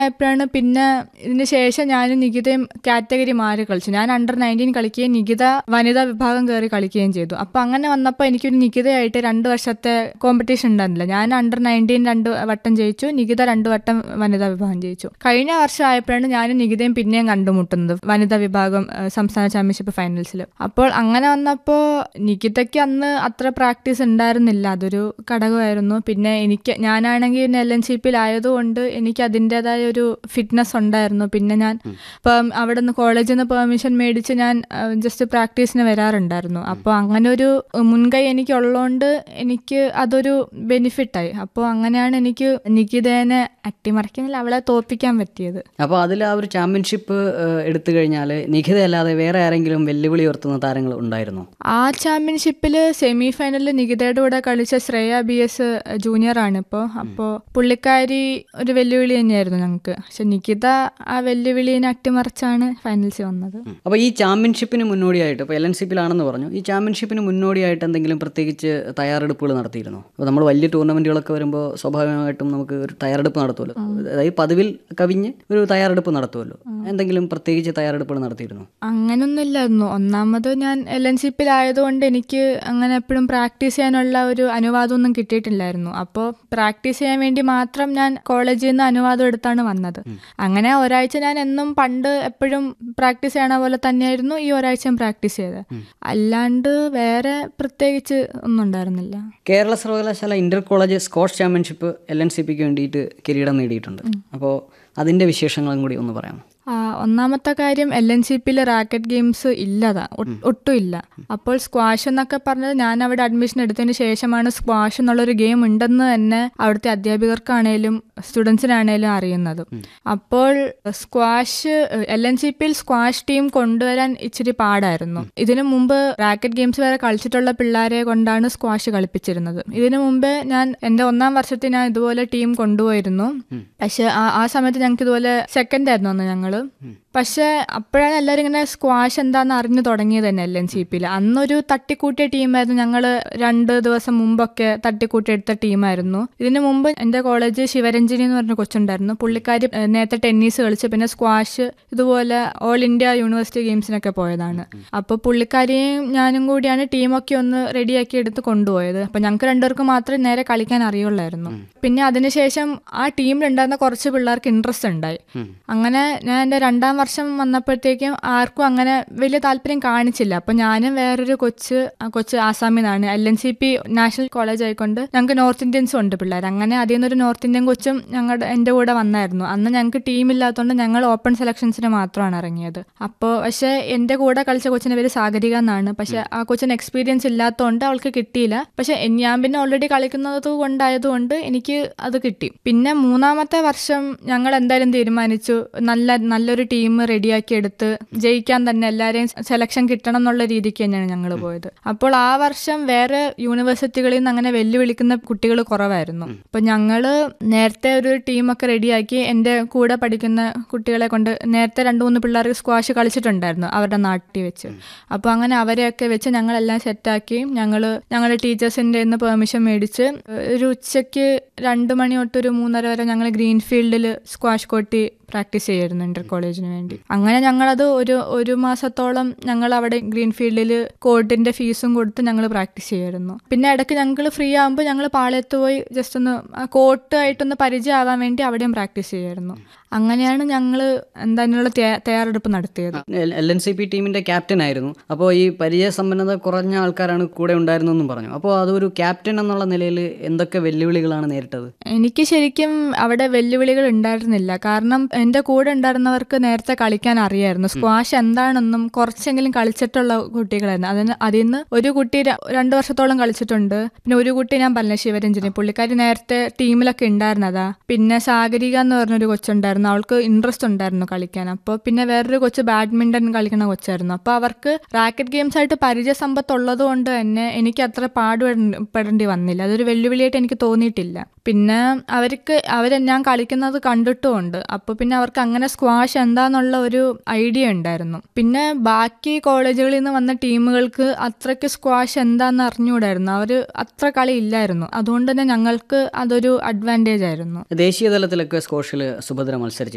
ആയപ്പോഴാണ് പിന്നെ ഇതിന് ശേഷം ഞാനും നികിതയും കാറ്റഗറി മാറി കളിച്ചു ഞാൻ അണ്ടർ നയൻറ്റീൻ കളിക്കുകയും നികിത വനിതാ വിഭാഗം കയറി കളിക്കുകയും ചെയ്തു അപ്പൊ അങ്ങനെ വന്നപ്പോൾ എനിക്കൊരു നികിതയായിട്ട് രണ്ട് വർഷത്തെ കോമ്പറ്റീഷൻ ഉണ്ടായിരുന്നില്ല ഞാൻ അണ്ടർ നയൻറ്റീൻ രണ്ട് വട്ടം ജയിച്ചു നികിത രണ്ട് വട്ടം വനിതാ വിഭാഗം ജയിച്ചു കഴിഞ്ഞ വർഷം ആയപ്പോഴാണ് ഞാനും നികിതയും പിന്നെയും കണ്ടുമുട്ടുന്നത് വനിതാ വിഭാഗം ഏഹ്, സംസ്ഥാന ചാമ്പ്യൻഷിപ്പ് ഫൈനൽസിൽ അപ്പോൾ അങ്ങനെ വന്നപ്പോൾ നികിതയ്ക്ക് അന്ന് അത്ര പ്രാക്ടീസ് ഉണ്ടായിരുന്നില്ല അതൊരു ഘടകമായിരുന്നു പിന്നെ എനിക്ക് ഞാനാണെങ്കിൽ എൽ എൻ സി പിയിലായതുകൊണ്ട് എനിക്ക് അതിൻ്റെതായ ഒരു ഫിറ്റ്നസ് ഉണ്ടായിരുന്നു പിന്നെ ഞാൻ ഇപ്പം അവിടെ നിന്ന് കോളേജിൽ നിന്ന് പെർമിഷൻ മേടിച്ച് ഞാൻ ജസ്റ്റ് പ്രാക്ടീസിന് വരാറുണ്ടായിരുന്നു അപ്പോൾ അങ്ങനെ ഒരു മുൻകൈ എനിക്ക് ഉള്ളതുകൊണ്ട് എനിക്ക് അതൊരു ബെനിഫിറ്റായി അപ്പോൾ അങ്ങനെയാണ് എനിക്ക് നികിതേനെ അട്ടിമറിക്കുന്നില്ല അവളെ തോൽപ്പിക്കാൻ പറ്റിയത് അപ്പോൾ അതിൽ ആ ഒരു ചാമ്പ്യൻഷിപ്പ് എടുത്തു കഴിഞ്ഞാൽ നിഖിത അല്ലാതെ വേറെ ആരെങ്കിലും വെല്ലുവിളി ഉയർത്തുന്ന താരങ്ങൾ ഉണ്ടായിരുന്നോ ആ ചാമ്പ്യൻഷിപ്പിൽ സെമി ഫൈനലിൽ നികിതയുടെ കൂടെ കളിച്ച ശ്രേയ ബി എസ് ജൂനിയർ ആണ് ഇപ്പോൾ അപ്പോൾ പുള്ളിക്കാരി ഒരു വെല്ലുവിളി തന്നെയായിരുന്നു ഞങ്ങൾക്ക് പക്ഷെ നികിത ആ വെല്ലുവിളിനെ അട്ടിമറിച്ചാണ് ഫൈനൽസിൽ വന്നത് അപ്പോൾ ഈ ചാമ്പ്യൻഷിപ്പിന് മുന്നോടിയായിട്ട് ഇപ്പോൾ എൽ എൻ സി പിയിലാണെന്ന് പറഞ്ഞു ഈ ചാമ്പ്യൻഷിപ്പിന് മുന്നോടിയായിട്ട് എന്തെങ്കിലും പ്രത്യേകിച്ച് തയ്യാറെടുപ്പുകൾ നടത്തിയിരുന്നോ അപ്പോൾ നമ്മൾ വലിയ ടൂർണമെൻറ്റുകളൊക്കെ വരുമ്പോൾ സ്വാഭാവികമായിട്ടും നമുക്ക് ഒരു തയ്യാറെടുപ്പ് നടത്തുമല്ലോ അതായത് പതിവിൽ കവിഞ്ഞ് ഒരു തയ്യാറെടുപ്പ് നടത്തുമല്ലോ എന്തെങ്കിലും പ്രത്യേകിച്ച് തയ്യാറെടുപ്പുകൾ നടത്തിയിരുന്നോ അങ്ങനൊന്നുമില്ലായിരുന്നു ഒന്നാമത് ഞാൻ എൽ എൻ സി പിയിലായതുകൊണ്ട് എനിക്ക് അങ്ങനെ എപ്പോഴും പ്രാക്ടീസ് ചെയ്യാനുള്ള ഒരു അനുവാദമൊന്നും കിട്ടിയിട്ടില്ലായിരുന്നു അപ്പോൾ പ്രാക്ടീസ് ചെയ്യാൻ വേണ്ടി മാത്രം ഞാൻ കോളേജിൽ നിന്ന് അനുവാദം എടുത്താണ് വന്നത് അങ്ങനെ ഒരാഴ്ച ഞാൻ എന്നും പണ്ട് എപ്പോഴും പ്രാക്ടീസ് ചെയ്യണ പോലെ തന്നെയായിരുന്നു ഈ ഒരാഴ്ചയും പ്രാക്ടീസ് ചെയ്തത് അല്ലാണ്ട് വേറെ പ്രത്യേകിച്ച് ഒന്നും ഉണ്ടായിരുന്നില്ല കേരള സർവകലാശാല inter college squash championship L N C പിക്ക് വേണ്ടിയിട്ട് കിരീടം നേടിയിട്ടുണ്ട് അപ്പോൾ അതിൻ്റെ വിശേഷങ്ങളും കൂടി ഒന്ന് പറയാം ആ, ഒന്നാമത്തെ കാര്യം എൽ എൻ സി പിയിൽ റാക്കറ്റ് ഗെയിംസ് ഇല്ലതാ ഒ- ഒട്ടും ഇല്ല അപ്പോൾ സ്ക്വാഷ് എന്നൊക്കെ പറഞ്ഞത് ഞാൻ അവിടെ അഡ്മിഷൻ എടുത്തതിന് ശേഷമാണ് സ്ക്വാഷ് എന്നുള്ളൊരു ഗെയിം ഉണ്ടെന്ന് തന്നെ അവിടുത്തെ അധ്യാപകർക്കാണേലും സ്റ്റുഡൻസിനാണേലും അറിയുന്നത് അപ്പോൾ സ്ക്വാഷ് എൽ എൻ സി പിയിൽ സ്ക്വാഷ് ടീം കൊണ്ടുവരാൻ ഇച്ചിരി പാടായിരുന്നു ഇതിനു മുമ്പ് റാക്കറ്റ് ഗെയിംസ് വരെ കളിച്ചിട്ടുള്ള പിള്ളേരെ കൊണ്ടാണ് സ്ക്വാഷ് കളിപ്പിച്ചിരുന്നത് ഇതിനു മുമ്പ് ഞാൻ എൻ്റെ ഒന്നാം വർഷത്തിൽ ഞാൻ ഇതുപോലെ ടീം കൊണ്ടുപോയിരുന്നു പക്ഷെ ആ- ആ സമയത്ത് ഞങ്ങൾക്ക് ഇതുപോലെ സെക്കൻഡ് ആയിരുന്നു അന്ന് ഞങ്ങള് പക്ഷെ അപ്പോഴാണ് എല്ലാവരും ഇങ്ങനെ സ്ക്വാഷ് എന്താന്ന് അറിഞ്ഞു തുടങ്ങിയത് തന്നെ എൽ എൻ സി പിയിൽ അന്നൊരു തട്ടിക്കൂട്ടിയ ടീമായിരുന്നു ഞങ്ങൾ രണ്ട് ദിവസം മുമ്പൊക്കെ തട്ടിക്കൂട്ടി എടുത്ത ടീമായിരുന്നു ഇതിനു മുമ്പ് എൻ്റെ കോളേജ് ശിവരഞ്ജിനി എന്ന് പറഞ്ഞ കൊച്ചുണ്ടായിരുന്നു പുള്ളിക്കാരി ഏഹ്, നേരത്തെ ടെന്നീസ് കളിച്ച് പിന്നെ സ്ക്വാഷ് ഇതുപോലെ ഓൾ ഇന്ത്യ യൂണിവേഴ്സിറ്റി ഗെയിംസിനൊക്കെ പോയതാണ് അപ്പോൾ പുള്ളിക്കാരിയും ഞാനും കൂടിയാണ് ടീമൊക്കെ ഒന്ന് റെഡിയാക്കി എടുത്ത് കൊണ്ടുപോയത് അപ്പോൾ ഞങ്ങൾക്ക് രണ്ടുപേർക്ക് മാത്രമേ നേരെ കളിക്കാൻ അറിയുള്ളായിരുന്നു പിന്നെ അതിനുശേഷം ആ ടീമിലുണ്ടായിരുന്ന കുറച്ച് പിള്ളേർക്ക് ഇൻട്രസ്റ്റ് ഉണ്ടായി അങ്ങനെ ഞാൻ എൻ്റെ രണ്ടാം വർഷം വന്നപ്പോഴത്തേക്കും ആർക്കും അങ്ങനെ വലിയ താല്പര്യം കാണിച്ചില്ല അപ്പോൾ ഞാനും വേറൊരു കൊച്ച് ആ കൊച്ച് ആസാമിൽ നിന്നാണ് L N C P national college ആയിക്കൊണ്ട് ഞങ്ങൾക്ക് നോർത്ത് ഇന്ത്യൻസും ഉണ്ട് പിള്ളേർ അങ്ങനെ അതിൽ നിന്നൊരു നോർത്ത് ഇന്ത്യൻ കൊച്ചും ഞങ്ങളുടെ എൻ്റെ കൂടെ വന്നായിരുന്നു അന്ന് ഞങ്ങൾക്ക് ടീമില്ലാത്തതുകൊണ്ട് ഞങ്ങൾ ഓപ്പൺ സെലക്ഷൻസിന് മാത്രമാണ് ഇറങ്ങിയത് അപ്പോൾ പക്ഷേ എൻ്റെ കൂടെ കളിച്ച കൊച്ചിൻ്റെ പേര് സാഗരിക എന്നാണ് പക്ഷെ ആ കൊച്ചിന് എക്സ്പീരിയൻസ് ഇല്ലാത്തതുകൊണ്ട് അവൾക്ക് കിട്ടിയില്ല പക്ഷെ എൻ- ഞാൻ പിന്നെ ഓൾറെഡി കളിക്കുന്നത് കൊണ്ടായതുകൊണ്ട് എനിക്ക് അത് കിട്ടി പിന്നെ മൂന്നാമത്തെ വർഷം ഞങ്ങൾ എന്തായാലും തീരുമാനിച്ചു നല്ല നല്ലൊരു ടീം റെഡിയാക്കി എടുത്ത് ജയിക്കാൻ തന്നെ എല്ലാവരെയും സെലക്ഷൻ കിട്ടണം എന്നുള്ള രീതിക്ക് തന്നെയാണ് ഞങ്ങൾ പോയത് അപ്പോൾ ആ വർഷം വേറെ യൂണിവേഴ്സിറ്റികളിൽ നിന്ന് അങ്ങനെ വെല്ലുവിളിക്കുന്ന കുട്ടികൾ കുറവായിരുന്നു അപ്പൊ ഞങ്ങള് നേരത്തെ ഒരു ടീമൊക്കെ റെഡിയാക്കി എൻ്റെ കൂടെ പഠിക്കുന്ന കുട്ടികളെ കൊണ്ട് നേരത്തെ രണ്ട് മൂന്ന് പിള്ളേർക്ക് സ്ക്വാഷ് കളിച്ചിട്ടുണ്ടായിരുന്നു അവരുടെ നാട്ടിൽ വെച്ച് അപ്പോൾ അങ്ങനെ അവരെയൊക്കെ വെച്ച് ഞങ്ങളെല്ലാം സെറ്റാക്കി ഞങ്ങൾ ഞങ്ങളുടെ ടീച്ചേഴ്സിൻ്റെ നിന്ന് പെർമിഷൻ മേടിച്ച് ഒരു ഉച്ചയ്ക്ക് രണ്ട് മണി തൊട്ട് ഒരു മൂന്നര വരെ ഞങ്ങൾ ഗ്രീൻഫീൽഡിൽ സ്ക്വാഷ് കോട്ടി പ്രാക്ടീസ് ചെയ്യായിരുന്നു ഇന്റർ കോളേജിന് വേണ്ടി അങ്ങനെ ഞങ്ങളത് ഒരു ഒരു മാസത്തോളം ഞങ്ങൾ അവിടെ ഗ്രീൻഫീൽഡിൽ കോർട്ടിന്റെ ഫീസും കൊടുത്ത് ഞങ്ങൾ പ്രാക്ടീസ് ചെയ്യായിരുന്നു പിന്നെ ഇടയ്ക്ക് ഞങ്ങൾ ഫ്രീ ആകുമ്പോൾ ഞങ്ങൾ പാളയത്ത് പോയി ജസ്റ്റ് ഒന്ന് കോർട്ടായിട്ടൊന്ന് പരിചയമാവാൻ വേണ്ടി അവിടെയും പ്രാക്ടീസ് ചെയ്യായിരുന്നു അങ്ങനെയാണ് ഞങ്ങൾ എന്താ അതിനുള്ള തയ്യാ- തയ്യാറെടുപ്പ് നടത്തിയത് എൽ എൻ സി പി ടീമിൻ്റെ ക്യാപ്റ്റൻ ആയിരുന്നു അപ്പോൾ ഈ പരിചയസമ്പന്നത കുറഞ്ഞ ആൾക്കാരാണ് കൂടെ ഉണ്ടായിരുന്നെന്നും പറഞ്ഞു അപ്പോൾ അതൊരു ക്യാപ്റ്റൻ എന്നുള്ള നിലയിൽ എന്തൊക്കെ വെല്ലുവിളികളാണ് നേരിട്ടത് എനിക്ക് ശരിക്കും അവിടെ വെല്ലുവിളികൾ ഉണ്ടായിരുന്നില്ല കാരണം എൻ്റെ കൂടെ ഉണ്ടായിരുന്നവർക്ക് നേരത്തെ കളിക്കാൻ അറിയായിരുന്നു സ്ക്വാഷ് എന്താണെന്നും കുറച്ചെങ്കിലും കളിച്ചിട്ടുള്ള കുട്ടികളായിരുന്നു അതിന് അതിൽ നിന്ന് ഒരു കുട്ടി ര- രണ്ട് വർഷത്തോളം കളിച്ചിട്ടുണ്ട് പിന്നെ ഒരു കുട്ടി ഞാൻ പറഞ്ഞ ശിവരഞ്ജനി പുള്ളിക്കാരി നേരത്തെ ടീമിലൊക്കെ ഉണ്ടായിരുന്നതാ പിന്നെ സാഗരിക എന്ന് പറഞ്ഞൊരു കൊച്ചുണ്ടായിരുന്നു അവൾക്ക് ഇൻട്രസ്റ്റ് ഉണ്ടായിരുന്നു കളിക്കാൻ അപ്പോൾ പിന്നെ വേറൊരു കൊച്ച് ബാഡ്മിന്റൺ കളിക്കുന്ന കൊച്ചായിരുന്നു അപ്പോൾ അവർക്ക് റാക്കറ്റ് ഗെയിംസ് ആയിട്ട് പരിചയ സമ്പത്ത് ഉള്ളത് കൊണ്ട് തന്നെ എനിക്ക് അത്ര പാടുപെടേണ്ടി വന്നില്ല അതൊരു വെല്ലുവിളിയായിട്ട് എനിക്ക് തോന്നിയിട്ടില്ല പിന്നെ അവർക്ക് അവർ ഞാൻ കളിക്കുന്നത് കണ്ടിട്ടുമുണ്ട് അപ്പോൾ പിന്നെ അവർക്ക് അങ്ങനെ സ്ക്വാഷ് എന്താന്നുള്ള ഒരു ഐഡിയ ഉണ്ടായിരുന്നു പിന്നെ ബാക്കി കോളേജുകളിൽ നിന്ന് വന്ന ടീമുകൾക്ക് അത്രയ്ക്ക് സ്ക്വാഷ് എന്താന്ന് അറിഞ്ഞുകൂടായിരുന്നു അവർ അത്ര കളി ഇല്ലായിരുന്നു അതുകൊണ്ട് തന്നെ ഞങ്ങൾക്ക് അതൊരു അഡ്വാൻറ്റേജ് ആയിരുന്നു ദേശീയ തലത്തിലൊക്കെ സ്കോഷിൽ സുഭദ്ര മത്സരിച്ചിട്ടുണ്ട്